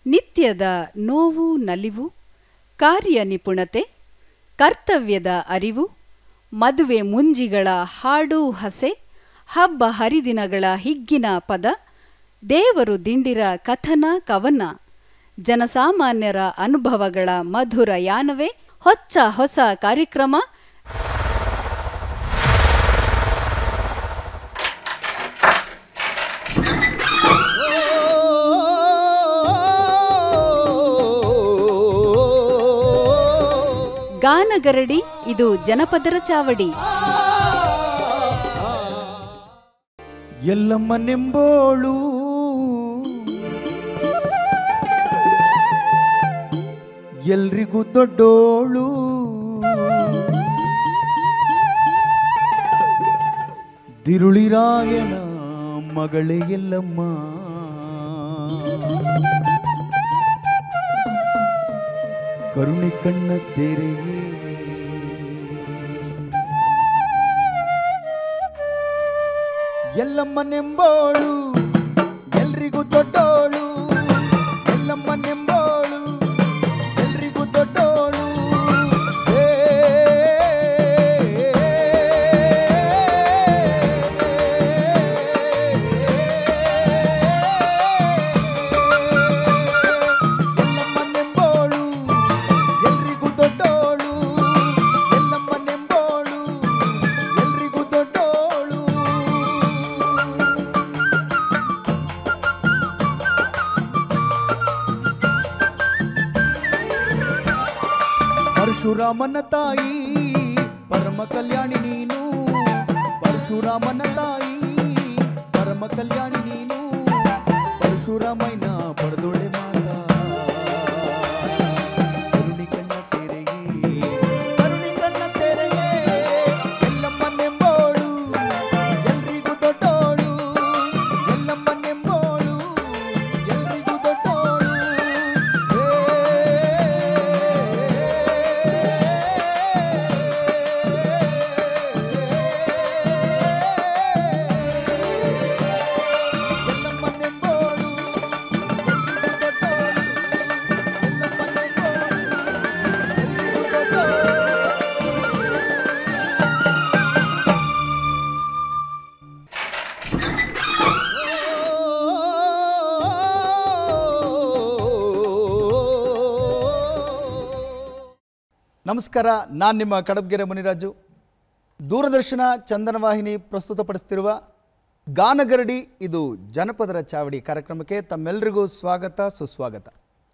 ನಿತ್ಯದ ನೋವು ನಲಿವು ಕಾರ್ಯ ನಿಪುಣತೆ ಕರ್ತವ್ಯದ ಅರಿವು ಮದುವೆ ಮುಂಜಿಗಳ ಹಾಡು ಹಸೆ ಹಬ್ಬ ಹರಿದಿನಗಳ ಹಿಗ್ಗಿನ ಪದ ದೇವರು ದಿಂಡಿರ ಕಥನ ಕವನ ಜನಸಾಮಾನ್ಯರ ಅನುಭವಗಳ ಮಧುರ ಯಾನವೇ ಹೊಚ್ಚ ಹೊಸ ಕಾರ್ಯಕ್ರಮ ಗಾನಗರಡಿ ಇದು ಜನಪದರ ಚಾವಡಿ ಎಲ್ಲಮ್ಮನೆಂಬೋಳು ಎಲ್ರಿಗೂ ದೊಡ್ಡೋಳು ದಿರುಳಿರಾಯನ ಮಗಳೇ ಎಲ್ಲಮ್ಮ ಕರುಣೆ ಕಣ್ಣ ತೆರೆಯೇ ಎಲ್ಲಮ್ಮನೆಂಬೋಳು ಎಲ್ರಿಗೂ ದೊಡ್ಡೋಳು ಎಲ್ಲಮ್ಮನೆಂಬೋಳು ಎಲ್ರಿಗೂ ದೊಡ್ಡೋಳು ಏ, ಎಲ್ಲಮ್ಮನೆಂಬೋಳು ಎಲ್ರಿಗೂ ದೊಡ್ಡೋಳು ಎಲ್ಲಮ್ಮನೆಂಬೋಳು ಎಲ್ರಿಗೂ ದೊಡ್ಡೋಳು ಪರಶುರಾಮನ ತಾಯಿ ಪರಮ ಕಲ್ಯಾಣಿ ನೀನು ಪರಶುರಾಮನ ತಾಯಿ ಪರಮ ಕಲ್ಯಾಣಿ ನೀನು ಪರಶುರಾಮಯ್ಯನ ಪಡೆದೊಳೆ ಮಾತಾ ಕರುಣಿ ಕಣ್ಣ ತೆರೆಯೇ ಕರುಣಿ ಕಣ್ಣ ತೆರೆಯೇ ಎಲ್ಲಮ್ಮನೆಂಬೋಳು ಎಲ್ರಿಗೂ ದೊಡ್ಡೋಳು ಎಲ್ಲಮ್ಮನೆಂಬೋಳು ಎಲ್ರಿಗೂ ದೊಡ್ಡೋಳು ಎಲ್ಲಮ್ಮನೆಂಬೋಳು ಎಲ್ರಿಗೂ ದೊಡ್ಡೋಳು ಎಲ್ಲಮ್ಮನೆಂಬೋಳು ಎಲ್ರಿಗೂ ದೊಡ್ಡೋಳು ನಮಸ್ಕಾರ ನಾನು ನಿಮ್ಮ ಕಡಬ್ಗೆರೆ ಮುನಿರಾಜು ದೂರದರ್ಶನ ಚಂದನ ವಾಹಿನಿ ಪ್ರಸ್ತುತಪಡಿಸ್ತಿರುವ ಗಾನಗರಡಿ ಇದು ಜನಪದರ ಚಾವಡಿ ಕಾರ್ಯಕ್ರಮಕ್ಕೆ ತಮ್ಮೆಲ್ಲರಿಗೂ ಸ್ವಾಗತ ಸುಸ್ವಾಗತ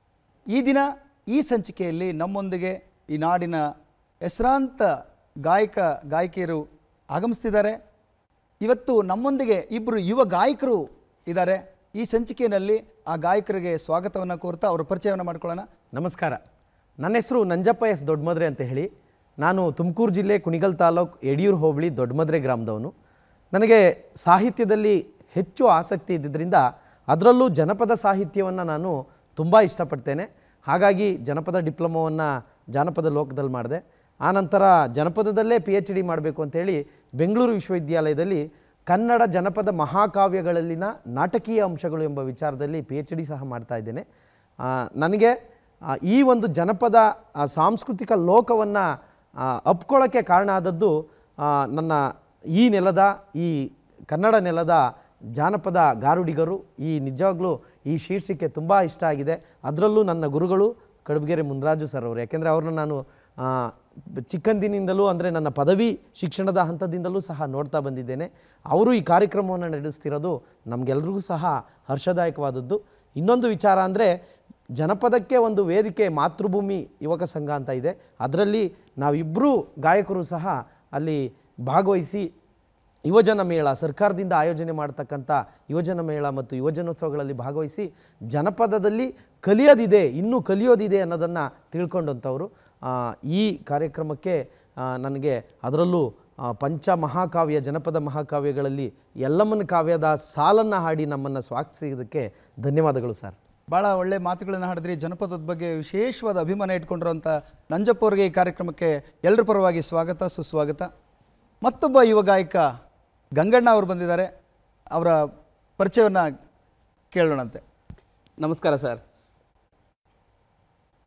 ಈ ದಿನ ಈ ಸಂಚಿಕೆಯಲ್ಲಿ ನಮ್ಮೊಂದಿಗೆ ಈ ನಾಡಿನ ಹೆಸರಾಂತ ಗಾಯಕ ಗಾಯಕಿಯರು ಆಗಮಿಸ್ತಿದ್ದಾರೆ ಇವತ್ತು ನಮ್ಮೊಂದಿಗೆ ಇಬ್ಬರು ಯುವ ಗಾಯಕರು ಇದ್ದಾರೆ ಈ ಸಂಚಿಕೆಯಲ್ಲಿ ಆ ಗಾಯಕರಿಗೆ ಸ್ವಾಗತವನ್ನು ಕೋರ್ತಾ ಅವರ ಪರಿಚಯವನ್ನು ಮಾಡ್ಕೊಳ್ಳೋಣ ನಮಸ್ಕಾರ ನನ್ನ ಹೆಸರು ನಂಜಪ್ಪ ಎಸ್ ದೊಡ್ಡಮದ್ರೆ ಅಂತ ಹೇಳಿ ನಾನು ತುಮಕೂರು ಜಿಲ್ಲೆ ಕುಣಿಗಲ್ ತಾಲೂಕು ಯಡಿಯೂರು ಹೋಬಳಿ ದೊಡ್ಡಮದ್ರೆ ಗ್ರಾಮದವನು ನನಗೆ ಸಾಹಿತ್ಯದಲ್ಲಿ ಹೆಚ್ಚು ಆಸಕ್ತಿ ಇದ್ದಿದ್ದರಿಂದ ಅದರಲ್ಲೂ ಜನಪದ ಸಾಹಿತ್ಯವನ್ನು ನಾನು ತುಂಬ ಇಷ್ಟಪಡ್ತೇನೆ ಹಾಗಾಗಿ ಜನಪದ ಡಿಪ್ಲೊಮೋವನ್ನು ಜಾನಪದ ಲೋಕದಲ್ಲಿ ಮಾಡಿದೆ ಆನಂತರ ಜನಪದದಲ್ಲೇ ಪಿ ಎಚ್ ಡಿ ಮಾಡಬೇಕು ಅಂತೇಳಿ ಬೆಂಗಳೂರು ವಿಶ್ವವಿದ್ಯಾಲಯದಲ್ಲಿ ಕನ್ನಡ ಜನಪದ ಮಹಾಕಾವ್ಯಗಳಲ್ಲಿನ ನಾಟಕೀಯ ಅಂಶಗಳು ಎಂಬ ವಿಚಾರದಲ್ಲಿ ಪಿ ಎಚ್ ಡಿ ಸಹ ಮಾಡ್ತಾ ಇದ್ದೇನೆ ಆ, ನನಗೆ ಆ, ಈ ಒಂದು ಜನಪದ ಆ, ಸಾಂಸ್ಕೃತಿಕ ಲೋಕವನ್ನು ಅಪ್ಕೊಳ್ಳೋಕ್ಕೆ ಕಾರಣ ಆದದ್ದು ಆ, ನನ್ನ ಈ ನೆಲದ ಈ ಕನ್ನಡ ನೆಲದ ಜಾನಪದ ಗಾರುಡಿಗರು ಈ ನಿಜವಾಗ್ಲೂ ಈ ಶೀರ್ಷಿಕೆ ತುಂಬ ಇಷ್ಟ ಆಗಿದೆ ಅದರಲ್ಲೂ ನನ್ನ ಗುರುಗಳು ಕಡುಬಗೆರೆ ಮುನ್ರಾಜು ಸರ್ ಅವರು ಯಾಕೆಂದರೆ ಅವ್ರನ್ನ ನಾನು ಆ, ಚಿಕ್ಕಂದಿನಿಂದಲೂ ಅಂದರೆ ನನ್ನ ಪದವಿ ಶಿಕ್ಷಣದ ಹಂತದಿಂದಲೂ ಸಹ ನೋಡ್ತಾ ಬಂದಿದ್ದೇನೆ ಅವರು ಈ ಕಾರ್ಯಕ್ರಮವನ್ನು ನಡೆಸ್ತಿರೋದು ನಮಗೆಲ್ರಿಗೂ ಸಹ ಹರ್ಷದಾಯಕವಾದದ್ದು ಇನ್ನೊಂದು ವಿಚಾರ ಅಂದರೆ ಜನಪದಕ್ಕೆ ಒಂದು ವೇದಿಕೆ ಮಾತೃಭೂಮಿ ಯುವಕ ಸಂಘ ಅಂತ ಇದೆ ಅದರಲ್ಲಿ ನಾವಿಬ್ಬರೂ ಗಾಯಕರು ಸಹ ಅಲ್ಲಿ ಭಾಗವಹಿಸಿ ಯುವಜನ ಮೇಳ ಸರ್ಕಾರದಿಂದ ಆಯೋಜನೆ ಮಾಡ್ತಕ್ಕಂಥ ಯುವಜನ ಮೇಳ ಮತ್ತು ಯುವಜನೋತ್ಸವಗಳಲ್ಲಿ ಭಾಗವಹಿಸಿ ಜನಪದದಲ್ಲಿ ಕಲಿಯೋದಿದೆ ಇನ್ನೂ ಕಲಿಯೋದಿದೆ ಅನ್ನೋದನ್ನು ತಿಳ್ಕೊಂಡಂಥವ್ರು ಆ, ಈ ಕಾರ್ಯಕ್ರಮಕ್ಕೆ ಆ, ನನಗೆ ಅದರಲ್ಲೂ ಆ, ಪಂಚ ಮಹಾಕಾವ್ಯ ಜನಪದ ಮಹಾಕಾವ್ಯಗಳಲ್ಲಿ ಎಲ್ಲಮ್ಮನ ಕಾವ್ಯದ ಸಾಲನ್ನು ಹಾಡಿ ನಮ್ಮನ್ನು ಸ್ವಾಗತಿಸಿದ್ದಕ್ಕೆ ಧನ್ಯವಾದಗಳು ಸರ್ ಭಾಳ ಒಳ್ಳೆ ಮಾತುಗಳನ್ನು ಹಾಡಿದ್ರಿ ಜನಪದದ ಬಗ್ಗೆ ವಿಶೇಷವಾದ ಅಭಿಮಾನ ಇಟ್ಕೊಂಡಿರೋಂಥ ನಂಜಪ್ಪ ಅವರಿಗೆ ಈ ಕಾರ್ಯಕ್ರಮಕ್ಕೆ ಎಲ್ಲರ ಪರವಾಗಿ ಸ್ವಾಗತ ಸುಸ್ವಾಗತ ಮತ್ತೊಬ್ಬ ಯುವ ಗಾಯಕ ಗಂಗಣ್ಣ ಅವರು ಬಂದಿದ್ದಾರೆ ಅವರ ಪರಿಚಯವನ್ನು ಕೇಳೋಣಂತೆ ನಮಸ್ಕಾರ ಸರ್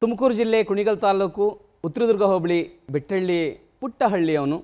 ತುಮಕೂರು ಜಿಲ್ಲೆ ಕುಣಿಗಲ್ ತಾಲೂಕು ಉತ್ತರದುರ್ಗ ಹೋಬಳಿ ಬೆಟ್ಟಳ್ಳಿ ಪುಟ್ಟಹಳ್ಳಿಯವನು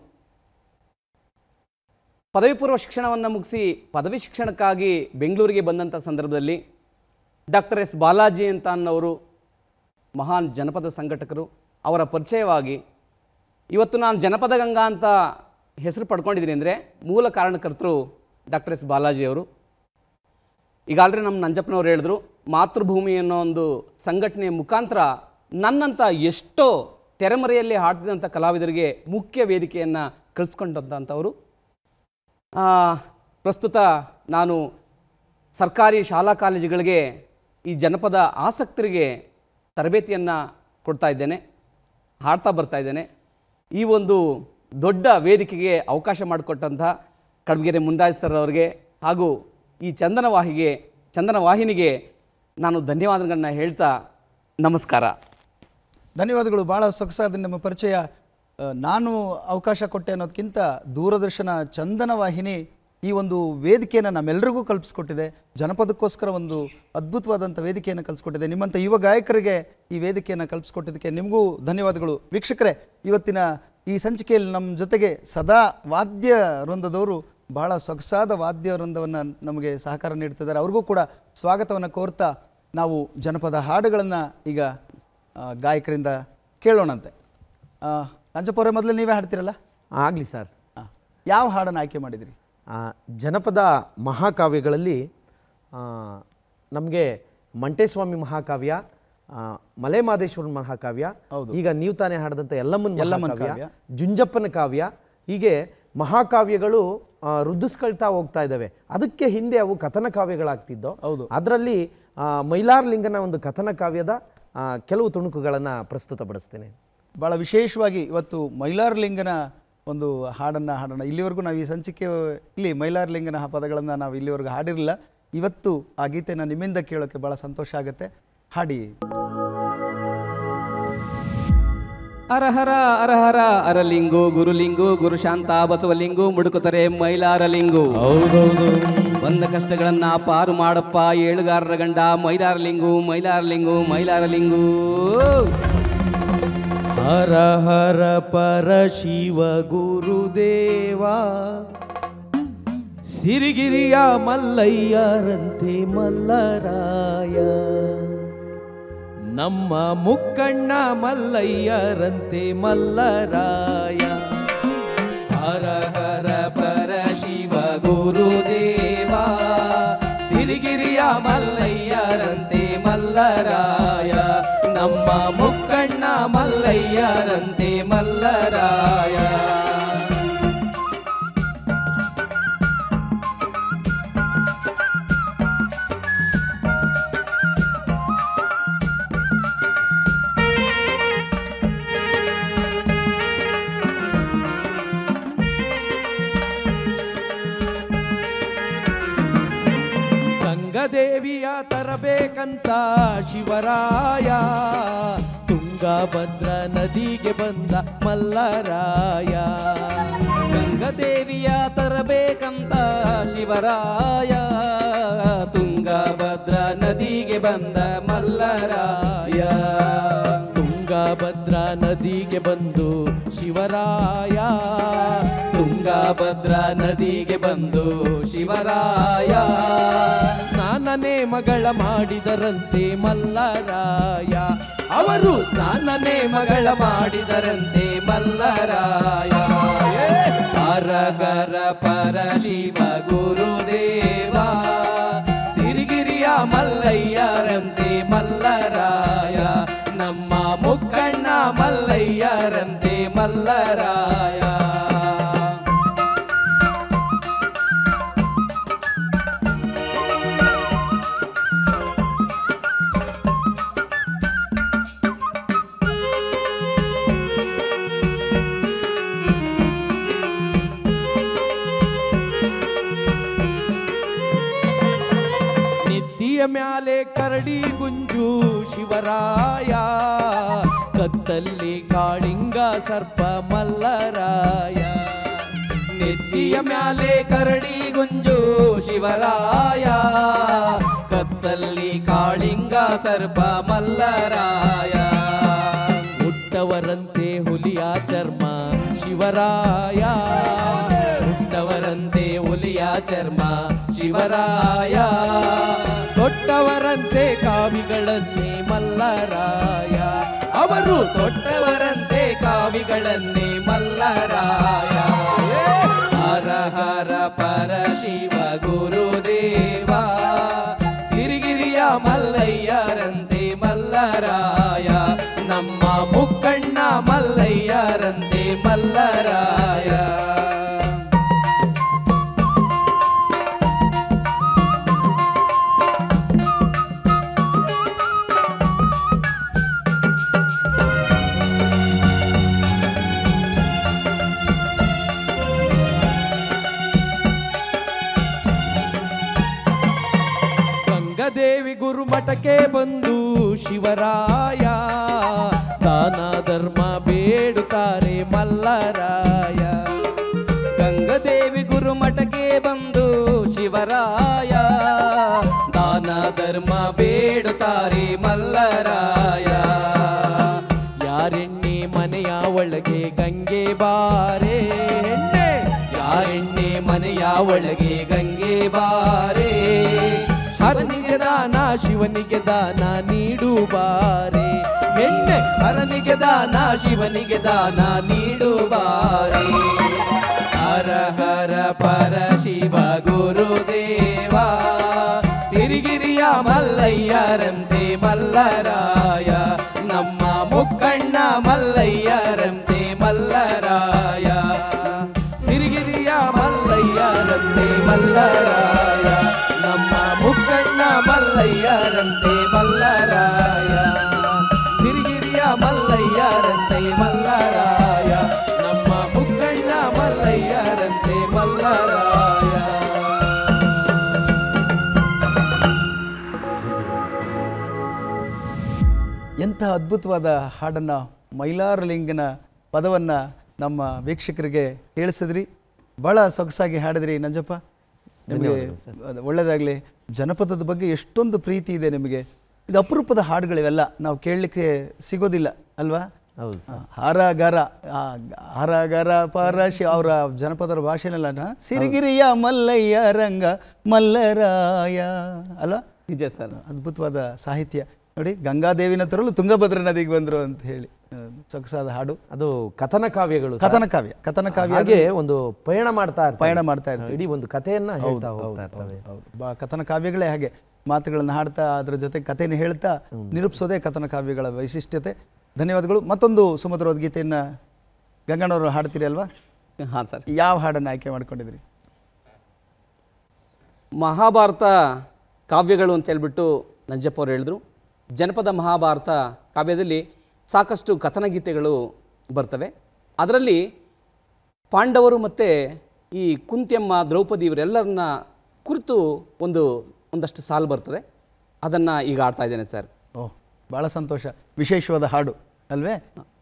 ಪದವಿ ಪೂರ್ವ ಶಿಕ್ಷಣವನ್ನು ಮುಗಿಸಿ ಪದವಿ ಶಿಕ್ಷಣಕ್ಕಾಗಿ ಬೆಂಗಳೂರಿಗೆ ಬಂದಂಥ ಸಂದರ್ಭದಲ್ಲಿ ಡಾಕ್ಟರ್ ಎಸ್ ಬಾಲಾಜಿ ಅಂತ ಅನ್ನೋರು ಮಹಾನ್ ಜನಪದ ಸಂಘಟಕರು ಅವರ ಪರಿಚಯವಾಗಿ ಇವತ್ತು ನಾನು ಜನಪದ ಗಂಗಾ ಅಂತ ಹೆಸರು ಪಡ್ಕೊಂಡಿದ್ದೀನಿ ಅಂದರೆ ಮೂಲ ಕಾರಣಕರ್ತರು ಡಾಕ್ಟರ್ ಎಸ್ ಬಾಲಾಜಿಯವರು ಈಗಾಗಲೇ ನಮ್ಮ ನಂಜಪ್ಪನವ್ರು ಹೇಳಿದ್ರು ಮಾತೃಭೂಮಿ ಅನ್ನೋ ಒಂದು ಸಂಘಟನೆಯ ಮುಖಾಂತರ ನನ್ನಂಥ ಎಷ್ಟೋ ತೆರೆಮರೆಯಲ್ಲಿ ಹಾಡ್ತಿದ್ದಂಥ ಕಲಾವಿದರಿಗೆ ಮುಖ್ಯ ವೇದಿಕೆಯನ್ನು ಕಳಿಸ್ಕೊಂಡಂಥವರು ಆ, ಪ್ರಸ್ತುತ ನಾನು ಸರ್ಕಾರಿ ಶಾಲಾ ಕಾಲೇಜುಗಳಿಗೆ ಈ ಜನಪದ ಆಸಕ್ತರಿಗೆ ತರಬೇತಿಯನ್ನು ಕೊಡ್ತಾ ಇದ್ದೇನೆ ಹಾಡ್ತಾ ಬರ್ತಾ ಇದ್ದೇನೆ ಈ ಒಂದು ದೊಡ್ಡ ವೇದಿಕೆಗೆ ಅವಕಾಶ ಮಾಡಿಕೊಟ್ಟಂಥ ಕಡಬಗೆರೆ ಮುನ್ರಾಜ್ ಸರ್ ಅವರಿಗೆ ಹಾಗೂ ಈ ಚಂದನ ವಾಹಿಗೆ ಚಂದನ ವಾಹಿನಿಗೆ ನಾನು ಧನ್ಯವಾದಗಳನ್ನ ಹೇಳ್ತಾ ನಮಸ್ಕಾರ ಧನ್ಯವಾದಗಳು ಭಾಳ ಸೊಗಸಾದ ನಿಮ್ಮ ಪರಿಚಯ ಆ, ನಾನು ಅವಕಾಶ ಕೊಟ್ಟೆ ಅನ್ನೋದಕ್ಕಿಂತ ದೂರದರ್ಶನ ಚಂದನ ವಾಹಿನಿ ಈ ಒಂದು ವೇದಿಕೆಯನ್ನು ನಮ್ಮೆಲ್ಲರಿಗೂ ಕಲ್ಪಿಸ್ಕೊಟ್ಟಿದೆ ಜನಪದಕ್ಕೋಸ್ಕರ ಒಂದು ಅದ್ಭುತವಾದಂಥ ವೇದಿಕೆಯನ್ನು ಕಲ್ಪಿಸ್ಕೊಟ್ಟಿದೆ ನಿಮ್ಮಂಥ ಯುವ ಗಾಯಕರಿಗೆ ಈ ವೇದಿಕೆಯನ್ನು ಕಲ್ಪಿಸ್ಕೊಟ್ಟಿದ್ದಕ್ಕೆ ನಿಮಗೂ ಧನ್ಯವಾದಗಳು ವೀಕ್ಷಕರೇ ಇವತ್ತಿನ ಈ ಸಂಚಿಕೆಯಲ್ಲಿ ನಮ್ಮ ಜೊತೆಗೆ ಸದಾ ವಾದ್ಯ ವೃಂದದವರು ಬಹಳ ಸೊಗಸಾದ ವಾದ್ಯ ವೃಂದವನ್ನು ನಮಗೆ ಸಹಕಾರ ನೀಡ್ತಿದ್ದಾರೆ ಅವ್ರಿಗೂ ಕೂಡ ಸ್ವಾಗತವನ್ನು ಕೋರ್ತಾ ನಾವು ಜನಪದ ಹಾಡುಗಳನ್ನು ಈಗ ಆ, ಗಾಯಕರಿಂದ ಕೇಳೋಣಂತೆ ಆ, ನಂಜಪ್ಪವ್ರೆ ಮೊದಲು ನೀವೇ ಹಾಡ್ತೀರಲ್ಲ ಆಗಲಿ ಸರ್ ಆ, ಯಾವ ಹಾಡನ್ನು ಆಯ್ಕೆ ಮಾಡಿದಿರಿ ಆ, ಜನಪದ ಮಹಾಕಾವ್ಯಗಳಲ್ಲಿ ನಮಗೆ ಮಂಟೇಸ್ವಾಮಿ ಮಹಾಕಾವ್ಯ ಆ, ಮಲೆ ಮಾದೇಶ್ವರನ ಮಹಾಕಾವ್ಯ ಹೌದು. ಈಗ ನೀವು ತಾನೇ ಹಾಡಿದಂಥ ಯಲ್ಲಮ್ಮನ ಯಲ್ಲಮ್ಮನ ಮಹಾಕಾವ್ಯ ಕಾವ್ಯ. ಜುಂಜಪ್ಪನ ಕಾವ್ಯ ಹೀಗೆ ಮಹಾಕಾವ್ಯಗಳು ಆ, ವೃದ್ಧಿಸ್ಕೊಳ್ತಾ ಹೋಗ್ತಾ ಇದ್ದಾವೆ ಅದಕ್ಕೆ ಹಿಂದೆ ಅವು ಕಥನ ಕಾವ್ಯಗಳಾಗ್ತಿದ್ದೋ ಹೌದು. ಅದರಲ್ಲಿ ಮೈಲಾರ್ ಲಿಂಗನ ಒಂದು ಕಥನ ಕಾವ್ಯದ ಆ, ಕೆಲವು ತುಣುಕುಗಳನ್ನು ಪ್ರಸ್ತುತಪಡಿಸ್ತೇನೆ ಭಾಳ ವಿಶೇಷವಾಗಿ ಇವತ್ತು ಮೈಲಾರಲಿಂಗನ ಒಂದು ಹಾಡನ್ನು ಹಾಡೋಣ ಇಲ್ಲಿವರೆಗೂ ನಾವು ಈ ಸಂಚಿಕೆ ಇಲ್ಲಿ ಮೈಲಾರಲಿಂಗನ ಪದಗಳನ್ನು ನಾವು ಇಲ್ಲಿವರೆಗೂ ಹಾಡಿರಲಿಲ್ಲ ಇವತ್ತು ಆ ಗೀತೆನ ನಿಮ್ಮಿಂದ ಕೇಳೋಕ್ಕೆ ಭಾಳ ಸಂತೋಷ ಆಗುತ್ತೆ ಹಾಡಿ ಅರಹರ ಅರಹರ ಅರಲಿಂಗು ಗುರುಲಿಂಗು ಗುರುಶಾಂತ ಬಸವಲಿಂಗು ಮುಡುಕುತರೆ ಮೈಲಾರಲಿಂಗು ಬಂದ ಕಷ್ಟಗಳನ್ನ ಪಾರು ಮಾಡಪ್ಪ ಏಳುಗಾರರ ಗಂಡ ಮೈಲಾರಲಿಂಗು ಮೈಲಾರಲಿಂಗು ಮೈಲಾರಲಿಂಗು ಹರ ಹರ ಪರ ಶಿವ ಗುರುದೇವ ಸಿರಿಗಿರಿಯ ಮಲ್ಲಯ್ಯರಂತೆ ಮಲ್ಲರಾಯ ನಮ್ಮ ಮುಕ್ಕಣ್ಣ ಮಲ್ಲಯ್ಯರಂತೆ ಮಲ್ಲರಾಯ ಹರ ಹರ ಪರ ಶಿವ ಗುರುದೇವ ಸಿರಿಗಿರಿಯ ಮಲ್ಲಯ್ಯರಂತೆ ಮಲ್ಲರಾಯ ನಮ್ಮ ಮುಕ್ಕಣ್ಣ ಮಲ್ಲಯ್ಯರಂತೆ ಮಲ್ಲರಾಯ ಗಂಗದೇವಿಯ ತರಬೇಕಂತ ಶಿವರಾಯ ತುಂಗಭದ್ರ ನದಿಗೆ ಬಂದ ಮಲ್ಲರಾಯ ಗಂಗದೇವಿಯ ತರಬೇಕಂತ ಶಿವರಾಯ ತುಂಗಭದ್ರ ನದಿಗೆ ಬಂದ ಮಲ್ಲರಾಯ ತುಂಗಭದ್ರ ನದಿಗೆ ಬಂದು ಶಿವರಾಯ ತುಂಗಭದ್ರ ನದಿಗೆ ಬಂದು ಶಿವರಾಯ ಸ್ನಾನ ನೇಮಗಳ ಮಾಡಿದರಂತೆ ಮಲ್ಲರಾಯ ಅವರು ಸ್ನಾನ ನೇಮಗಳ ಮಾಡಿದರಂತೆ ಮಲ್ಲರಾಯ ಹರಗರ ಪರ ಶಿವ ಗುರುದೇವ ಸಿರಿಗಿರಿಯ ಮಲ್ಲಯ್ಯರಂತೆ ಮಲ್ಲರಾಯ ನಮ್ಮ ಮುಕ್ಕಣ್ಣ ಮಲ್ಲಯ್ಯರಂತೆ ಮಲ್ಲರಾಯ ನಿತ್ತಿಯ ಮ್ಯಾಲೆ ಕರಡಿ ಗುಂಜು ಶಿವರಾಯ ಕತ್ತಲ್ಲಿ ಕಾಳಿಂಗ ಸರ್ಪ ಮಲ್ಲರಾಯ ನೆತ್ತಿಯ ಮ್ಯಾಲೆ ಕರಡಿ ಗುಂಜು ಶಿವರಾಯ ಕತ್ತಲ್ಲಿ ಕಾಳಿಂಗ ಸರ್ಪ ಮಲ್ಲರಾಯ ಹುಟ್ಟವರಂತೆ ಹುಲಿಯ ಚರ್ಮ ಶಿವರಾಯ ಹುಟ್ಟವರಂತೆ ಹುಲಿಯ ಚರ್ಮ ಶಿವರಾಯ ತೊಟ್ಟವರಂತೆ ಕಾವಿಗಳನ್ನೇ ಮಲ್ಲರಾಯ ಅವರು ತೊಟ್ಟವರಂತೆ ಕಾವಿಗಳನ್ನೇ ಮಲ್ಲರಾಯ ಹರ ಹರ ಪರ ಶಿವ ಗುರುದೇವ ಸಿರಿಗಿರಿಯ ಮಲ್ಲಯ್ಯರಂತೆ ಮಲ್ಲರಾಯ ನಮ್ಮ ಮುಕ್ಕಣ್ಣ ಮಲ್ಲಯ್ಯರಂತೆ ಮಲ್ಲರಾಯ ಗಂಗದೇವಿ ಗುರುಮಠಕ್ಕೆ ಬಂದು ಶಿವರಾಯ ದಾನ ಧರ್ಮ ಬೇಡುತ್ತಾರೆ ಮಲ್ಲರಾಯ ಗಂಗದೇವಿ ಗುರುಮಠಕ್ಕೆ ಬಂದು ಶಿವರಾಯ ದಾನ ಧರ್ಮ ಬೇಡುತ್ತಾರೆ ಮಲ್ಲರಾಯ ಯಾರೆಣ್ಣೆ ಮನೆಯ ಒಳಗೆ ಗಂಗೆ ಬಾರೆ ಹೆಣ್ಣೆ ಯಾರೆಣ್ಣೆ ಮನೆಯ ಒಳಗೆ ಗಂಗೆ ಬಾರೆ ಹರನಿಗೆ ದಾನ ಶಿವನಿಗೆ ದಾನ ನೀಡು ಬಾರೆ ಹೆಣ್ಣೆ ಹರನಿಗೆ ದಾನ ಶಿವನಿಗೆ ದಾನ ನೀಡು ಬಾರೆ ಹರ ಹರ ಪರ ಶಿವ ಗುರುದೇವ ಸಿರಿಗಿರಿಯ ಮಲ್ಲಯ್ಯರಂತೆ ಮಲ್ಲರಾಯ ನಮ್ಮ ಮುಕ್ಕಣ್ಣ ಮಲ್ಲಯ್ಯರಂತೆ ಮಲ್ಲರಾಯ ಸಿರಿಗಿರಿಯ ಮಲ್ಲಯ್ಯರಂತೆ ಮಲ್ಲರಾಯ ನಮ್ಮ ಮುಕ್ಕಣ್ಣ ಮಲ್ಲಯ್ಯರಂತೆ ಮಲ್ಲರಾಯ ಸಿರಿಗಿರಿಯ ಮಲ್ಲಯ್ಯರಂತೆ ಮಲ್ಲರಾಯ ನಮ್ಮ ಮುಕ್ಕಣ್ಣ ಮಲ್ಲಯ್ಯರಂತೆ ಮಲ್ಲರಾಯ ಎಂಥ ಅದ್ಭುತವಾದ ಹಾಡನ್ನು ಮೈಲಾರಲಿಂಗನ ಪದವನ್ನು ನಮ್ಮ ವೀಕ್ಷಕರಿಗೆ ಹೇಳಿಸಿದ್ರಿ ಭಾಳ ಸೊಗಸಾಗಿ ಹಾಡಿದ್ರಿ ನಂಜಪ್ಪ ನಿಮಗೆ ಅದು ಒಳ್ಳೆಯದಾಗಲಿ ಜನಪದದ ಬಗ್ಗೆ ಎಷ್ಟೊಂದು ಪ್ರೀತಿ ಇದೆ ನಿಮಗೆ ಇದು ಅಪರೂಪದ ಹಾಡುಗಳಿವೆಲ್ಲ ನಾವು ಕೇಳಲಿಕ್ಕೆ ಸಿಗೋದಿಲ್ಲ ಅಲ್ವಾ ಹೌದು ಆ, ಹಾರಗಾರ ಆ, ಹಾರಗಾರ ಪಾರಾಶಿ ಅವರ ಜನಪದರ ಭಾಷೆನೆಲ್ಲ ಸಿರಿಗಿರಿಯ ಮಲ್ಲಯ್ಯ ರಂಗ ಮಲ್ಲರಾಯ ಅಲ್ವಾ ನಿಜ ಸರ್ ಅದ್ಭುತವಾದ ಸಾಹಿತ್ಯ ನೋಡಿ ಗಂಗಾದೇವಿನ ತರಲು ತುಂಗಭದ್ರಾ ನದಿಗೆ ಬಂದರು ಅಂತ ಹೇಳಿ ಆ, ಸೊಗಸಾದ ಹಾಡು ಅದು ಕಥನ ಕಾವ್ಯಗಳು ಸರ್. ಕಥನ ಕಾವ್ಯ ಕಥನ ಕಾವ್ಯ ಹಾಗೆ ಒಂದು ಪಯಣ ಮಾಡ್ತಾ ಇರ್ತವೆ. ಪಯಣ ಮಾಡ್ತಾ ಇರ್ತೀವಿ. ಇಡೀ ಒಂದು ಕಥೆಯನ್ನ ಹೇಳ್ತಾ ಹೋಗ್ತಾ ಇರ್ತವೆ ಹೌದು ಬಾ ಕಥನ ಕಾವ್ಯಗಳೇ ಹಾಗೆ ಮಾತುಗಳನ್ನು ಹಾಡ್ತಾ ಅದ್ರ ಜೊತೆ ಕಥೆನ ಹೇಳ್ತಾ ನಿರೂಪಿಸೋದೇ ಕಥನ ಕಾವ್ಯಗಳ ವೈಶಿಷ್ಟ್ಯತೆ ಧನ್ಯವಾದಗಳು ಮತ್ತೊಂದು ಸುಮಧುರವಾದ ಗೀತೆಯನ್ನು ಗಂಗಣ್ಣವರು ಹಾಡ್ತೀರಿ ಅಲ್ವಾ ಹಾಂ ಸರ್ ಯಾವ ಹಾಡನ್ನು ಆಯ್ಕೆ ಮಾಡ್ಕೊಂಡಿದ್ರಿ ಮಹಾಭಾರತ ಕಾವ್ಯಗಳು ಅಂತ ಹೇಳ್ಬಿಟ್ಟು ನಂಜಪ್ಪ ಅವ್ರು ಹೇಳಿದ್ರು ಜನಪದ ಮಹಾಭಾರತ ಕಾವ್ಯದಲ್ಲಿ ಸಾಕಷ್ಟು ಕಥನ ಗೀತೆಗಳು ಬರ್ತವೆ ಅದರಲ್ಲಿ ಪಾಂಡವರು ಮತ್ತು ಈ ಕುಂತಿಯಮ್ಮ ದ್ರೌಪದಿ ಇವರೆಲ್ಲರನ್ನ ಕುರಿತು ಒಂದು ಒಂದಷ್ಟು ಸಾಲು ಬರ್ತದೆ ಅದನ್ನು ಈಗ ಆಡ್ತಾ ಇದ್ದೇನೆ ಸರ್ ಓಹ್ ಭಾಳ ಸಂತೋಷ ವಿಶೇಷವಾದ ಹಾಡು ಅಲ್ವೇ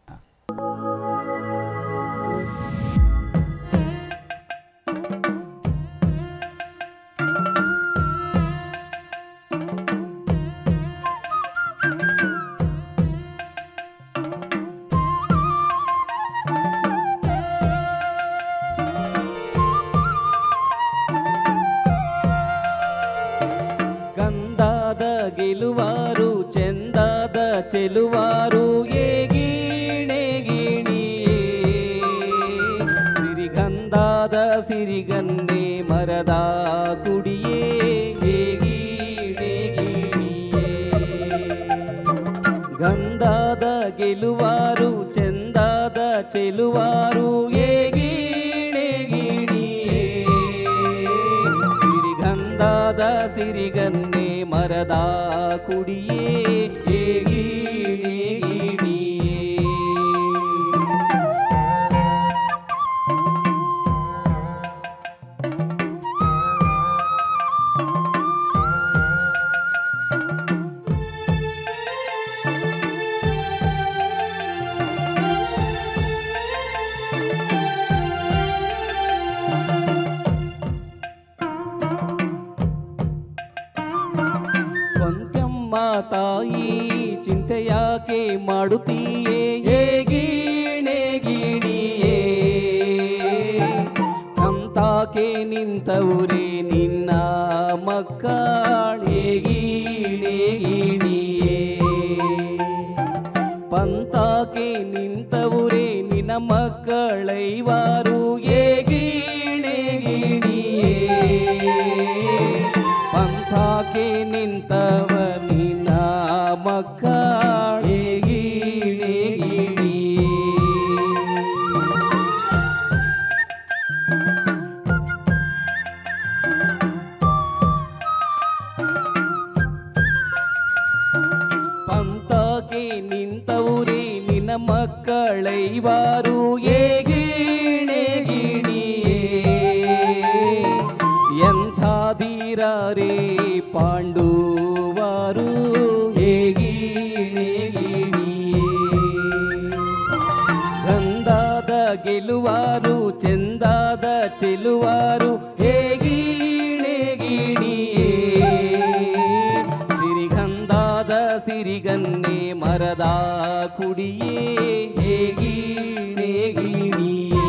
ಗಂಧಾದ ಗೆಲುವಾರು ಚೆಂದಾದ ಚೆಲುವಾರು ಏಗೀಣೆ ಗೀಣಿಯೇ ಸಿರಿಗಂಧಾದ ಸಿರಿಗನ್ನೆ ಮರದ ಕುಡಿಯೇ ಏಗೀಣೆ ಗೀಣಿಯೇ ಗಂಧಾದ ಗೆಲುವಾರು ಚೆಂದಾದ ಚೆಲುವಾರು ಏಗೀಣೆ ಗೀಣಿಯೇ ಸಿರಿಗಂಧಾದ ಸಿರಿಗನ್ನೆ ಮರದ ಕುಡಿಯೇ ಏಗೀಣೆ ಗೀಣಿಯೇ ಕೊಂತ್ಯಮ್ಮ ತಾ ತಾಯಿ ಚಿಂತೆಯಾಕೆ ಮಾಡುತ್ತೀಯೇ ಹೇಗೀಣೆ ಗೀಣಿಯೇ ನಮ್ತಾಕೆ ನಿಂತವುರೇ ನಿನ್ನ ಮಕ್ಕಳೇ ಗೀಣೆ ಗೀಣಿಯೇ ಪಂತಾಕೆ ನಿಂತವುರೇ ನಿನ್ನ ಮಕ್ಕಳೈವಾರು ಏಗೀಣೆ ಗೀಣಿಯೇ ಪಂಥಾಕೆ ನಿಂತವ ನಿನ್ನ ಮಕ್ಕಳೇ ಗೀಣೆ ಗೀಣಿಯೇ ಪಂಥಕ್ಕೆ ನಿಂತವುರೇ ನಿನ್ನ ಮಕ್ಕಳೈವಾರು ಏಗೀಣೆ ಗೀಣಿಯೇ ಎಂಥ ಧೀರರೇ ಪಾಂಡುವಾರು ಹೇಗೀಣೆ ಗೀಣಿಯೇ ಗಂಧಾದ ಗೆಲುವಾರು ಚೆಂದಾದ ಚೆಲುವಾರು ಹೇಗೀಣೆ ಗೀಣಿಯೇ ಸಿರಿಗಂಧಾದ ಸಿರಿಗನ್ನೆ ಮರದ ಕುಡಿಯೇ ಹೇಗೀಣೆ ಗೀಣಿಯೇ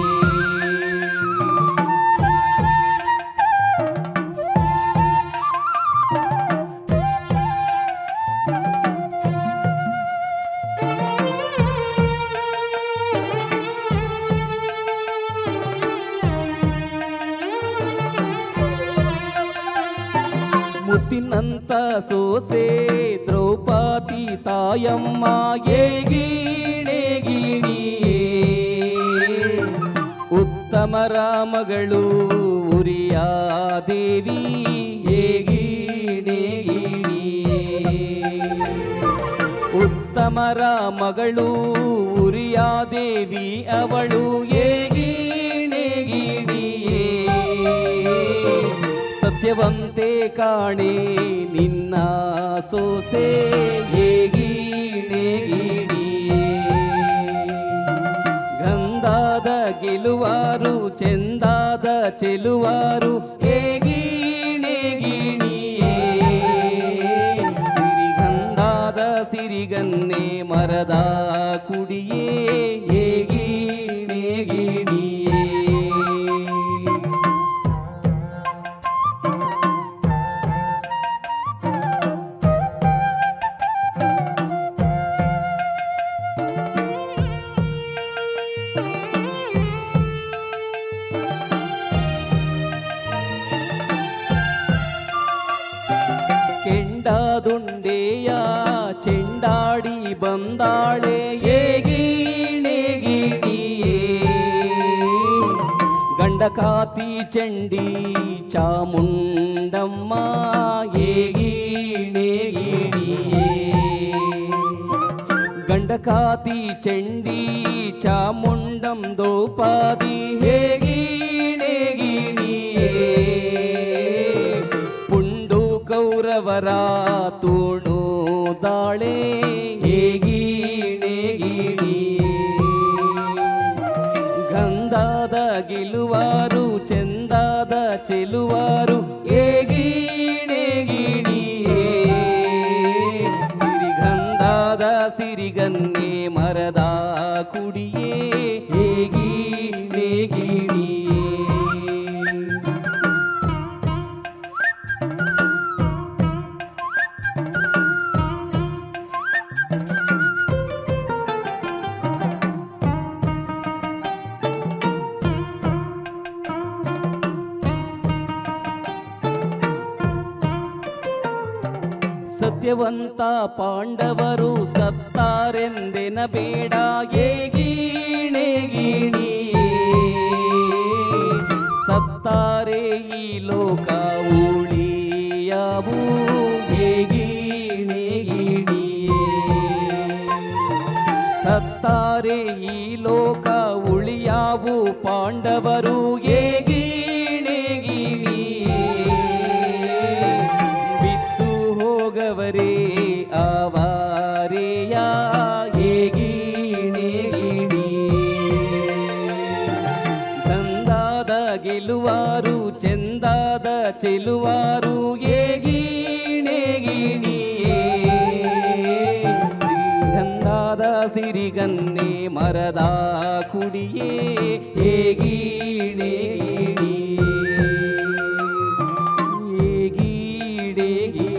ಮುತ್ತಿನಂತ ಸೋಸೆ ದ್ರೌಪದಿ ತಾಯಮ್ಮ ಏಗೀಣೆ ಗೀಣಿಯೇ ಉತ್ತಮರ ಮಗಳು ಉರಿಯ ದೇವಿ ಏಗೀಣೆ ಗೀಣಿಯೇ ಉತ್ತಮರ ಮಗಳು ಉರಿಯ ದೇವಿ ಅವಳು ಏಗೀಣೆ ಗೀಣಿಯೇ ಸತ್ಯವಂತೆ ಕಾಣೆ ನಿನ್ನ ಸೋಸೆ ಹೇಗೀಣೆ ಗೀಣಿಯೇ ಗಂಧಾದ ಗೆಲುವಾರು ಚೆಂದಾದ ಚೆಲುವಾರು ಹೇಗೀಣೆ ಗೀಣಿಯೇ ಸಿರಿಗಂಧಾದ ಸಿರಿಗನ್ನೆ ಮರದ ಕುಡಿಯೇ ಹೇಗೀಣೆ ಗೀಣಿಯೇ ಕೆಂಡದುಂಡೆಯ ಚೆಂಡಾಡಿ ಬಂದಾಳೆ ಏಗೀಣೆ ಗೀಣಿಯೇ ಗಂಡಕಾತಿ ಚಂಡಿ ಚಾಮುಂಡಮ್ಮ ಏಗೀಣೆ ಗೀಣಿಯೇ ಗಂಡಕಾತಿ ಚಂಡಿ ಚಾಮುಂಡಂ ದೋಪಾದಿ ಹೇಗೀಣೆ ಗೀಣಿಯೇ ಪುಂಡು ಕೌರವರ ತೂಣು ತಾಳೆ ಹೇಗೀಣೆ ಗೀಣಿಯೇ ಗಂಧಾದ ಗೆಲುವಾರು ಚೆಂದಾದ ಚೆಲುವಾರು ಏಗೀಣೆ ಗೀಣಿಯೇ ಸಿರಿಗಂಧಾದ ಸಿರಿಗನ್ನೆ ಮರದ ಕುಡಿಯೇ ಹೇಗೀಣೆ ಗೀಣಿಯೇ ಸತ್ಯವಂತ ಪಾಂಡವರು ಸತ್ತಾರೆಂದೆನ ಬೇಡ ಏಗೀಣೆ ಗೀಣಿಯೇ ಸತ್ತಾರೆ ಈ ಲೋಕ ಉಳಿಯವು ಹೇಗೀಣೆ ಗೀಣಿಯೇ ಸತ್ತಾರೆ ಈ ಲೋಕ ಉಳಿಯಾವು ಪಾಂಡವರು ಏಗೀಣೆ ಗೀಣಿಯೇ ಬಿತ್ತು ಹೋಗವರೇ ಅವಾರೆಯ ಹೇಗೀಣೆ ಗೀಣಿಯೇ ಗಂಧಾದ ಗೆಲುವಾರು ಚೆಂದಾದ ಚೆಲುವಾರು ಏಗೀಣೆ ಗೀಣಿಯೇ ಸಿರಿಗನ್ನೆ ಮರದ ಕುಡಿಯೇ ಹೇಗೀಡೆ ಹೇಗೀಡೆ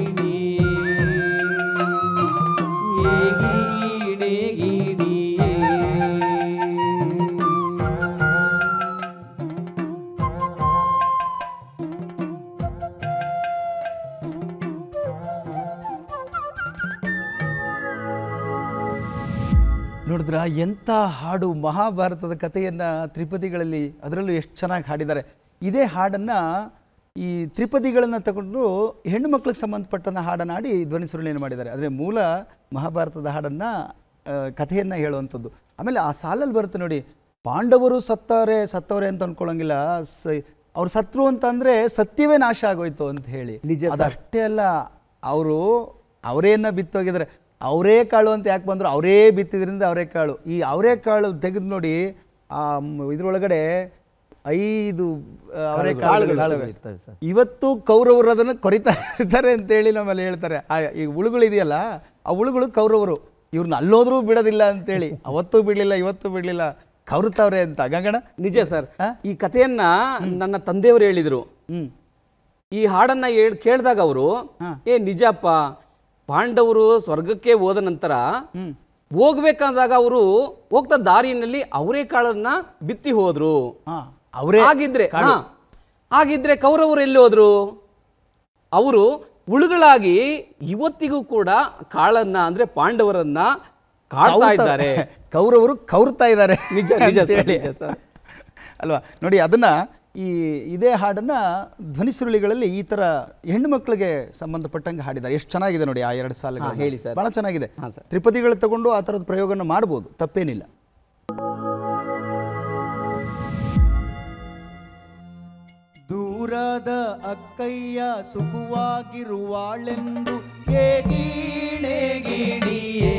ನೋಡಿದ್ರ ಎಂಥ ಹಾಡು ಮಹಾಭಾರತದ ಕಥೆಯನ್ನು ತ್ರಿಪದಿಗಳಲ್ಲಿ ಅದರಲ್ಲೂ ಎಷ್ಟು ಚೆನ್ನಾಗಿ ಹಾಡಿದ್ದಾರೆ ಇದೇ ಹಾಡನ್ನು ಈ ತ್ರಿಪದಿಗಳನ್ನು ತಗೊಂಡು ಹೆಣ್ಣು ಮಕ್ಕಳಿಗೆ ಸಂಬಂಧಪಟ್ಟನ ಹಾಡನ್ನು ಹಾಡಿ ಧ್ವನಿ ಸುರುಳಿಯನ್ನು ಮಾಡಿದ್ದಾರೆ ಆದರೆ ಮೂಲ ಮಹಾಭಾರತದ ಹಾಡನ್ನು ಕಥೆಯನ್ನು ಹೇಳುವಂಥದ್ದು ಆಮೇಲೆ ಆ ಸಾಲಲ್ಲಿ ಬರುತ್ತೆ ನೋಡಿ ಪಾಂಡವರು ಸತ್ತವರೆ ಸತ್ತವರೆ ಅಂತ ಅನ್ಕೊಳ್ಳೋಂಗಿಲ್ಲ ಸ ಅವ್ರು ಸತ್ರು ಅಂತ ಅಂದರೆ ಸತ್ಯವೇ ನಾಶ ಆಗೋಯ್ತು ಅಂತ ಹೇಳಿ ನಿಜ ಸರ್. ಅದಷ್ಟೇ ಅಲ್ಲ ಅವರು ಅವರೇನ ಬಿತ್ತೋಗಿದ್ದಾರೆ ಅವರೇ ಕಾಳು ಅಂತ ಯಾಕೆ ಬಂದರು ಅವರೇ ಬಿತ್ತಿದ್ರಿಂದ ಅವರೇಕಾಳು ಈ ಅವರೇಕಾಳು ತೆಗೆದು ನೋಡಿ ಆ ಮ್- ಇದ್ರೊಳಗಡೆ ಐದು ಅವರೇಕಾಳು ಕಾಳುಗಳು ಇರ್ತವೆ ಸರ್. ಇವತ್ತು ಕೌರವರು ಅದನ್ನು ಕೊರಿತಾ ಇರ್ತಾರೆ ಅಂತೇಳಿ ನಮ್ಮಲ್ಲಿ ಹೇಳ್ತಾರೆ ಆ ಈ ಹುಳುಗಳು ಇದೆಯಲ್ಲ ಆ ಹುಳುಗಳು ಕೌರವರು ಇವ್ರನ್ನ ಅಲ್ಲೋದ್ರೂ ಬಿಡೋದಿಲ್ಲ ಅಂತೇಳಿ ಅವತ್ತೂ ಬಿಡಲಿಲ್ಲ ಇವತ್ತೂ ಬಿಡಲಿಲ್ಲ ಕೌರುತ್ತವ್ರೆ ಅಂತ ಗಂಗಣ ನಿಜ ಸರ್ ಈ ಕಥೆಯನ್ನ ನನ್ನ ತಂದೆಯವರು ಹೇಳಿದರು ಹ್ಮ್ ಈ ಹಾಡನ್ನ ಹೇಳ್ ಕೇಳಿದಾಗ ಅವರು ಏ ನಿಜಪ್ಪ ಪಾಂಡವರು ಸ್ವರ್ಗಕ್ಕೆ ಹೋದ ನಂತರ ಹೋಗ್ಬೇಕಾದಾಗ ಅವರು ಹೋಗ್ತಾ ದಾರಿಯಲ್ಲಿ ಅವರೇ ಕಾಳನ್ನ ಬಿತ್ತಿ ಹೋದ್ರು ಹಾ ಅವರೇ ಆಗಿದ್ರೆ ಹಾ ಆಗಿದ್ರೆ ಕೌರವರು ಎಲ್ಲಿ ಹೋದ್ರು ಅವರು ಉಳುಗಳಾಗಿ ಇವತ್ತಿಗೂ ಕೂಡ ಕಾಳನ್ನ ಅಂದ್ರೆ ಪಾಂಡವರನ್ನ ಕಾಳ್ತಾ ಇದ್ದಾರೆ ಕೌರವರು ಕೌರ್ತಾ ಇದ್ದಾರೆ ನಿಜ ನಿಜ ಸರ್, ಅಂತೇಳಿ. ನಿಜ ಸರ್. ಅಲ್ವಾ ನೋಡಿ ಅದನ್ನ ಈ ಇದೇ ಹಾಡನ್ನ ಧ್ವನಿ ಸುರುಳಿಗಳಲ್ಲಿ ಈ ತರ ಹೆಣ್ಣು ಮಕ್ಕಳಿಗೆ ಸಂಬಂಧಪಟ್ಟಂಗೆ ಹಾಡಿದ್ದಾರೆ ಎಷ್ಟು ಚೆನ್ನಾಗಿದೆ ನೋಡಿ ಆ ಎರಡು ಸಾಲ ಹಾ, ಹೇಳಿ ಸರ್. ಬಹಳ ಚೆನ್ನಾಗಿದೆ ಹಾ, ಸರ್. ತ್ರಿಪದಿಗಳು ತಗೊಂಡು ಆ ಥರದ ಪ್ರಯೋಗನ ಮಾಡ್ಬೋದು ತಪ್ಪೇನಿಲ್ಲ ದೂರದ ಅಕ್ಕಯ್ಯ ಸುಖವಾಗಿರುವಾಳೆಂದು ಹೇಗೀಣೆಗಿಣಿಯೇ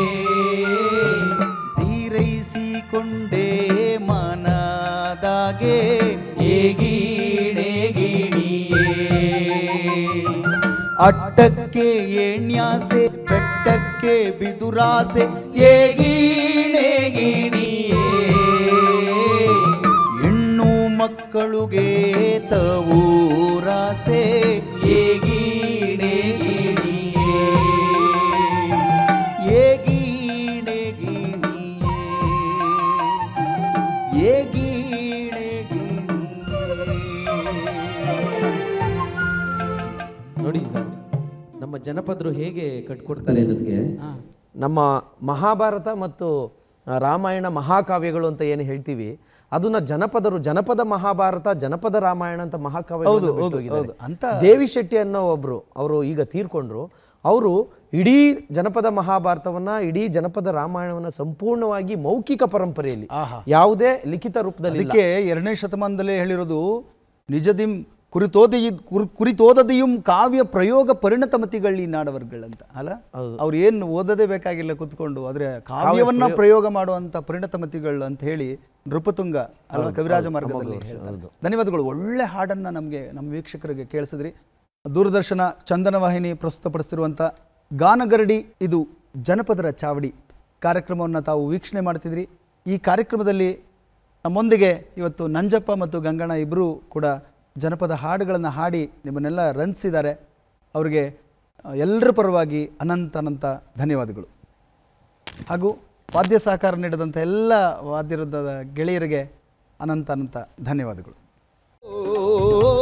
ಧೀರೈಸಿಕೊಂಡೇ ಮನದಾಗೆ ಹೇಗೀಣೆಗಿಣಿಯೇ ಅಟ್ಟಕ್ಕೆ ಎಣ್ಯಾಸೆ ಬೆಟ್ಟಕ್ಕೆ ಬಿದುರಾಸೆ ಹೇಗೀಣೆಗಿಣಿಯೇ ಹೆಣ್ಣು ಮಕ್ಕಳುಗೆ ತವೂರಾಸೆ ಏಗೀಣೆ ಗೀಣಿಯೇ ಏಗೀಣೆ ಗೀಣಿಯೇ ಏಗೀಣೆ ಗೀಣಿಯೇ ನೋಡಿ ಸರ್ ನಮ್ಮ ಜನಪದರು ಹೇಗೆ ಕಟ್ಕೊಡ್ತಾರೆ ಅನ್ನೋದಕ್ಕೆ ನಮ್ಮ ಮಹಾಭಾರತ ಮತ್ತು ಆ, ರಾಮಾಯಣ ಮಹಾಕಾವ್ಯಗಳು ಅಂತ ಏನು ಹೇಳ್ತೀವಿ ಅದನ್ನ ಜನಪದರು ಜನಪದ ಮಹಾಭಾರತ ಜನಪದ ರಾಮಾಯಣ ಅಂತ ಮಹಾಕಾವ್ಯ ಹೌದು, ಹೌದು, ಹೌದು. ಅಂತ- ದೇವಿ ಶೆಟ್ಟಿ ಅನ್ನೋ ಒಬ್ರು ಅವರು ಈಗ ತೀರ್ಕೊಂಡ್ರು ಅವರು ಇಡೀ ಜನಪದ ಮಹಾಭಾರತವನ್ನ ಇಡೀ ಜನಪದ ರಾಮಾಯಣವನ್ನ ಸಂಪೂರ್ಣವಾಗಿ ಮೌಖಿಕ ಪರಂಪರೆಯಲ್ಲಿ ಯಾವುದೇ ಲಿಖಿತ ರೂಪದಲ್ಲಿ ಇಲ್ಲ. ಅದಕ್ಕೆ ಎರಡನೇ ಶತಮಾನದಲ್ಲೇ ಹೇಳಿರೋದು ನಿಜದಿಂ ಕುರಿತೋದಿ ಕುರ್- ಕುರಿತೋದದಿಯುಂ ಕಾವ್ಯ ಪ್ರಯೋಗ ಪರಿಣತಮತಿಗಳು ನಾಡವರ್ಗಳಂತ ಅಲ್ಲ ಅವ್ರು ಏನು ಓದದೇ ಬೇಕಾಗಿಲ್ಲ ಕುತ್ಕೊಂಡು ಆದ್ರೆ ಕಾವ್ಯವನ್ನ ಪ್ರಯೋಗ ಮಾಡುವಂತ ಪರಿಣತಮತಿಗಳು ಅಂತ ಹೇಳಿ ನೃಪತುಂಗ ಅಲ್ಲ ಕವಿರಾಜ ಮಾರ್ಗದಲ್ಲಿ ಹೇಳ್ತಾರೆ ಧನ್ಯವಾದಗಳು ಒಳ್ಳೆ ಹಾಡನ್ನ ನಮಗೆ ನಮ್ಮ ವೀಕ್ಷಕರಿಗೆ ಕೇಳಿಸಿದ್ರಿ ದೂರದರ್ಶನ ಚಂದನ ವಾಹಿನಿ ಪ್ರಸ್ತುತಪಡಿಸ್ತಿರುವಂಥ ಗಾನಗರಡಿ ಇದು ಜನಪದರ ಚಾವಡಿ ಕಾರ್ಯಕ್ರಮವನ್ನು ತಾವು ವೀಕ್ಷಣೆ ಮಾಡ್ತಿದ್ರಿ ಈ ಕಾರ್ಯಕ್ರಮದಲ್ಲಿ ನಮ್ಮೊಂದಿಗೆ ಇವತ್ತು ನಂಜಪ್ಪ ಮತ್ತು ಗಂಗಣ್ಣ ಇಬ್ಬರೂ ಕೂಡ ಜನಪದ ಹಾಡುಗಳನ್ನು ಹಾಡಿ ನಿಮ್ಮನ್ನೆಲ್ಲ ರಂಜಿಸಿದ್ದಾರೆ ಅವರಿಗೆ ಆ, ಎಲ್ಲರ ಪರವಾಗಿ ಅನಂತ ಅನಂತ ಧನ್ಯವಾದಗಳು ಹಾಗೂ ವಾದ್ಯ ಸಹಕಾರ ನೀಡಿದಂಥ ಎಲ್ಲ ವಾದ್ಯರದ ಗೆಳೆಯರಿಗೆ ಅನಂತ ಅನಂತ ಧನ್ಯವಾದಗಳು ಓ